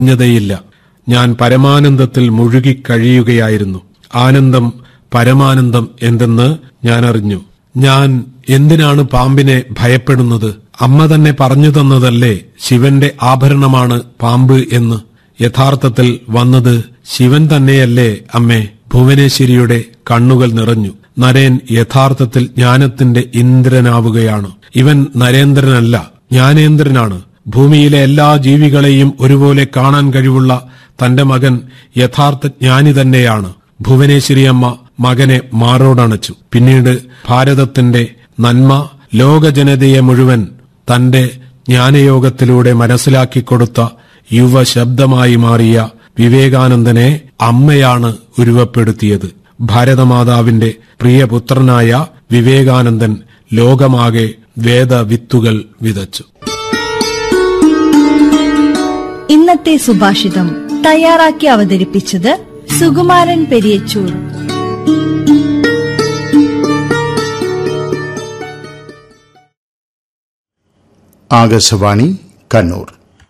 ഞ്ഞതയില്ല ഞാൻ പരമാനന്ദത്തിൽ മുഴുകിക്കഴിയുകയായിരുന്നു ആനന്ദം പരമാനന്ദം എന്തെന്ന് ഞാൻ അറിഞ്ഞു ഞാൻ എന്തിനാണ് പാമ്പിനെ ഭയപ്പെടുന്നത് അമ്മ തന്നെ പറഞ്ഞു തന്നതല്ലേ ശിവന്റെ ആഭരണമാണ് പാമ്പ് എന്ന് യഥാർത്ഥത്തിൽ വന്നത് ശിവൻ തന്നെയല്ലേ അമ്മേ ഭുവനേശ്വരിയുടെ കണ്ണുകൾ നിറഞ്ഞു നരേൻ യഥാർത്ഥത്തിൽ ജ്ഞാനത്തിന്റെ ഇന്ദ്രനാവുകയാണ് ഇവൻ നരേന്ദ്രനല്ല ജ്ഞാനേന്ദ്രനാണ് ഭൂമിയിലെ എല്ലാ ജീവികളെയും ഒരുപോലെ കാണാൻ കഴിവുള്ള തന്റെ മകൻ യഥാർത്ഥ ജ്ഞാനി തന്നെയാണ് ഭുവനേശ്വരി അമ്മ മകനെ മാറോടണച്ചു പിന്നീട് ഭാരതത്തിന്റെ നന്മ ലോകജനതയെ മുഴുവൻ തന്റെ ജ്ഞാനയോഗത്തിലൂടെ മനസ്സിലാക്കിക്കൊടുത്ത യുവശബ്ദമായി മാറിയ വിവേകാനന്ദനെ അമ്മയാണ് ഉരുവപ്പെടുത്തിയത് ഭാരതമാതാവിന്റെ പ്രിയപുത്രനായ വിവേകാനന്ദൻ ലോകമാകെ വേദവിത്തുകൾ വിതച്ചു ഇന്നത്തെ സുഭാഷിതം തയ്യാറാക്കി അവതരിപ്പിച്ചത് സുകുമാരൻ പെരിയച്ചൂർ ആകാശവാണി കണ്ണൂർ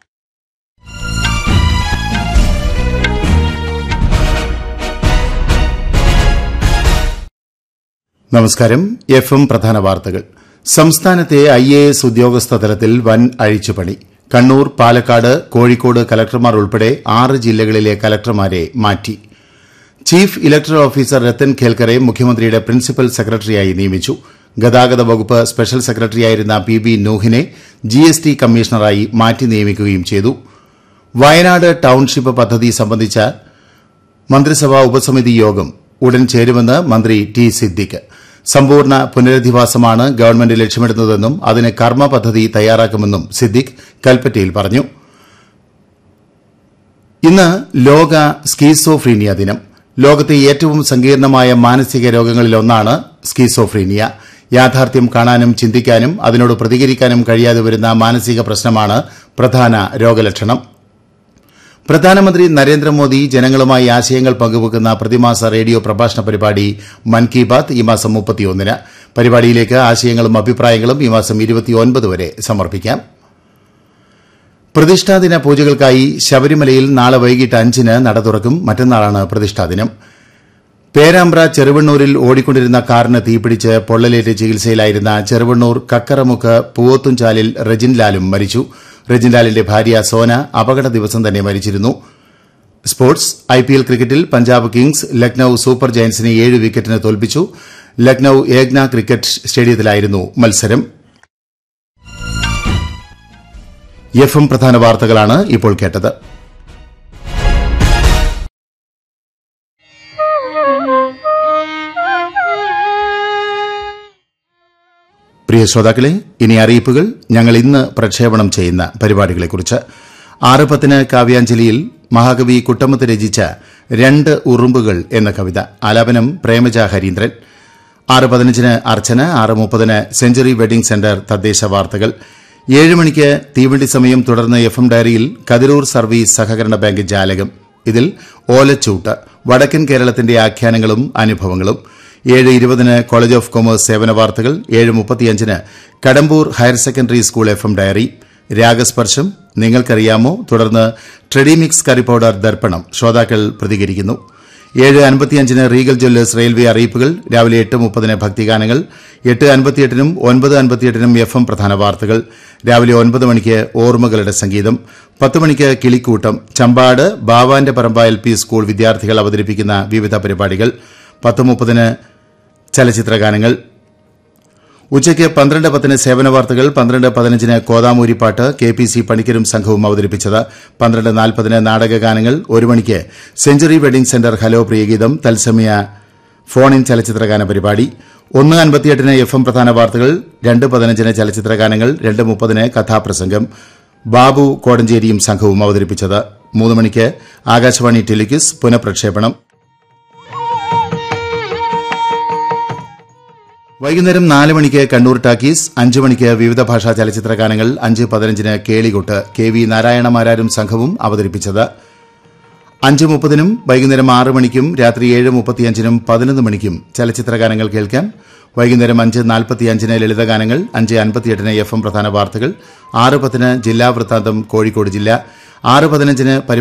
നമസ്കാരം എഫ് എം പ്രധാന വാർത്തകൾ സംസ്ഥാനത്തെ ഐ എ എസ് ഉദ്യോഗസ്ഥ തലത്തിൽ വൻ അഴിച്ചുപണി കണ്ണൂർ പാലക്കാട് കോഴിക്കോട് കലക്ടർമാർ ഉൾപ്പെടെ ആറ് ജില്ലകളിലെ കലക്ടർമാരെ മാറ്റി ചീഫ് ഇലക്ടറൽ ഓഫീസർ രത്തൻ ഖേൽക്കറെ മുഖ്യമന്ത്രിയുടെ പ്രിൻസിപ്പൽ സെക്രട്ടറിയായി നിയമിച്ചു ഗതാഗത വകുപ്പ് സ്പെഷ്യൽ സെക്രട്ടറിയായിരുന്ന പി ബി നൂഹിനെ ജി എസ് ടി കമ്മീഷണറായി മാറ്റി നിയമിക്കുകയും ചെയ്തു വയനാട് ടൌൺഷിപ്പ് പദ്ധതി സംബന്ധിച്ച മന്ത്രിസഭാ ഉപസമിതി യോഗം ഉടൻ ചേരുമെന്ന് മന്ത്രി ടി സിദ്ദിഖ് സമ്പൂർണ്ണ പുനരധിവാസമാണ് ഗവൺമെന്റ് ലക്ഷ്യമിടുന്നതെന്നും അതിന് കർമ്മ പദ്ധതി തയ്യാറാക്കുമെന്നും സിദ്ദിഖ് കൽപ്പറ്റയിൽ പറഞ്ഞു ഇന്ന് ലോക സ്കീസോഫ്രീനിയ ദിനം ലോകത്തെ ഏറ്റവും സങ്കീർണമായ മാനസിക രോഗങ്ങളിലൊന്നാണ് സ്കീസോഫ്രീനിയ യാഥാർത്ഥ്യം കാണാനും ചിന്തിക്കാനും അതിനോട് പ്രതികരിക്കാനും കഴിയാതെ വരുന്ന മാനസിക പ്രശ്നമാണ് പ്രധാന രോഗലക്ഷണം പ്രധാനമന്ത്രി നരേന്ദ്രമോദി ജനങ്ങളുമായി ആശയങ്ങൾ പങ്കുവെക്കുന്ന പ്രതിമാസ റേഡിയോ പ്രഭാഷണ പരിപാടി മൻ കി ബാത് ഈ മാസം മുപ്പത്തിയൊന്നിന് പരിപാടിയിലേക്ക് ആശയങ്ങളും അഭിപ്രായങ്ങളും ഈ മാസം ഇരുപത്തിയൊൻപത് വരെ സമർപ്പിക്കാം പ്രതിഷ്ഠാദിന പൂജകൾക്കായി ശബരിമലയിൽ നാളെ വൈകിട്ട് അഞ്ചിന് നട തുറക്കും മറ്റന്നാളാണ് പ്രതിഷ്ഠാദിനം പേരാമ്പ്ര ചെറുവണ്ണൂരിൽ ഓടിക്കൊണ്ടിരുന്ന കാറിന് തീപിടിച്ച് പൊള്ളലേറ്റ് ചികിത്സയിലായിരുന്ന ചെറുവണ്ണൂർ കക്കറമുക്ക് പൂവത്തുംചാലിൽ റെജിൻലാലും മരിച്ചു റെജിൻലാലിന്റെ ഭാര്യ സോന അപകട ദിവസം തന്നെ മരിച്ചിരുന്നു സ്പോർട്സ് ഐപിഎൽ ക്രിക്കറ്റിൽ പഞ്ചാബ് കിങ്സ് ലക്നൌ സൂപ്പർ ജയന്റ്സിനെ ഏഴ് വിക്കറ്റിന് തോൽപ്പിച്ചു ലക്നൌ ഏഗ്ന ക്രിക്കറ്റ് സ്റ്റേഡിയത്തിലായിരുന്നു മത്സരം എഫ് എം പ്രധാന വാർത്തകളാണ് ഇപ്പോൾ കേട്ടത് പ്രിയ ശ്രോതാക്കളെ ഇനി അറിയിപ്പുകൾ ഞങ്ങൾ ഇന്ന് പ്രക്ഷേപണം ചെയ്യുന്ന പരിപാടികളെക്കുറിച്ച് ആറ് പത്തിന് കാവ്യാഞ്ജലിയിൽ മഹാകവി കുട്ടമത്ത് രചിച്ച രണ്ട് ഉറുമ്പുകൾ എന്ന കവിത ആലാപനം പ്രേമജ ഹരീന്ദ്രൻ ആറ് പതിനഞ്ചിന് അർച്ചന ആറ് മുപ്പതിന് സെഞ്ചുറി വെഡിംഗ് സെന്റർ തദ്ദേശ വാർത്തകൾ ഏഴ് മണിക്ക് തീവണ്ടി സമയം തുടർന്ന് എഫ് എം ഡയറിയിൽ കതിരൂർ സർവീസ് സഹകരണ ബാങ്ക് ജാലകം ഇതിൽ ഓലച്ചൂട്ട് വടക്കൻ കേരളത്തിന്റെ ആഖ്യാനങ്ങളും അനുഭവങ്ങളും ഏഴ് ഇരുപതിന് കോളേജ് ഓഫ് കൊമേഴ്സ് സേവന വാർത്തകൾ ഏഴ് മുപ്പത്തിയഞ്ചിന് Kadambur higher secondary school F M diary രാഗസ്പർശം നിങ്ങൾക്കറിയാമോ തുടർന്ന് ട്രെഡിമിക്സ് കറി പൌഡർ ദർപ്പണം ശ്രോതാക്കൾ പ്രതികരിക്കുന്നു ഏഴ് അൻപത്തിയഞ്ചിന് റീഗൽ ജ്വല്ലേഴ്സ് റെയിൽവേ അറിയിപ്പുകൾ രാവിലെ എട്ട് മുപ്പതിന് ഭക്തിഗാനങ്ങൾ എട്ട് അൻപത്തിയെട്ടിനും ഒൻപത് അൻപത്തിയെട്ടിനും എഫ് എം പ്രധാന വാർത്തകൾ രാവിലെ ഒൻപത് മണിക്ക് ഓർമ്മകളുടെ സംഗീതം പത്ത് മണിക്ക് കിളിക്കൂട്ടം ചമ്പാട് ബാവാന്റെ പറമ്പ എൽ പി സ്കൂൾ വിദ്യാർത്ഥികൾ അവതരിപ്പിക്കുന്ന വിവിധ പരിപാടികൾ പത്ത് മുപ്പതിന് ചലച്ചിത്രഗാനങ്ങൾ ഉച്ചയ്ക്ക് പന്ത്രണ്ട് പത്തിന് സേവന വാർത്തകൾ പന്ത്രണ്ട് പതിനഞ്ചിന് കോതാമൂരിപ്പാട്ട് കെ പി സി പണിക്കരും സംഘവും അവതരിപ്പിച്ചത് പന്ത്രണ്ട് നാൽപ്പതിന് നാടകഗാനങ്ങൾ ഒരു മണിക്ക് സെഞ്ചുറി വെഡിംഗ് സെന്റർ ഹലോ പ്രിയഗീതം തത്സമയ ഫോൺ ഇൻ ചലച്ചിത്രഗാന പരിപാടി ഒന്ന് അൻപത്തിയെട്ടിന് എഫ് എം പ്രധാന വാർത്തകൾ രണ്ട് പതിനഞ്ചിന് ചലച്ചിത്രഗാനങ്ങൾ രണ്ട് മുപ്പതിന് കഥാപ്രസംഗം ബാബു കോടഞ്ചേരിയും സംഘവും അവതരിപ്പിച്ചത് മൂന്ന് മണിക്ക് ആകാശവാണി ടെലിക്യൂസ് പുനഃപ്രക്ഷേപണം വൈകുന്നേരം നാല് മണിക്ക് കണ്ണൂർ ടാക്കീസ് അഞ്ചു മണിക്ക് വിവിധ ഭാഷാ ചലച്ചിത്ര ഗാനങ്ങൾ അഞ്ച് പതിനഞ്ചിന് കേളികൊട്ട് കെ വി നാരായണമാരാരും സംഘവും അവതരിപ്പിച്ചത് അഞ്ച് മുപ്പതിനും വൈകുന്നേരം ആറ് മണിക്കും രാത്രി ഏഴ് മുപ്പത്തിയഞ്ചിനും പതിനൊന്ന് മണിക്കും ചലച്ചിത്ര ഗാനങ്ങൾ കേൾക്കാം വൈകുന്നേരം അഞ്ച് നാൽപ്പത്തിയഞ്ചിന് ലളിതഗാനങ്ങൾ അഞ്ച് അൻപത്തിയെട്ടിന് എഫ് എം പ്രധാന വാർത്തകൾ ആറ് പത്തിന് ജില്ലാ വൃത്താന്തം കോഴിക്കോട് ജില്ല ആറ് പതിനഞ്ചിന്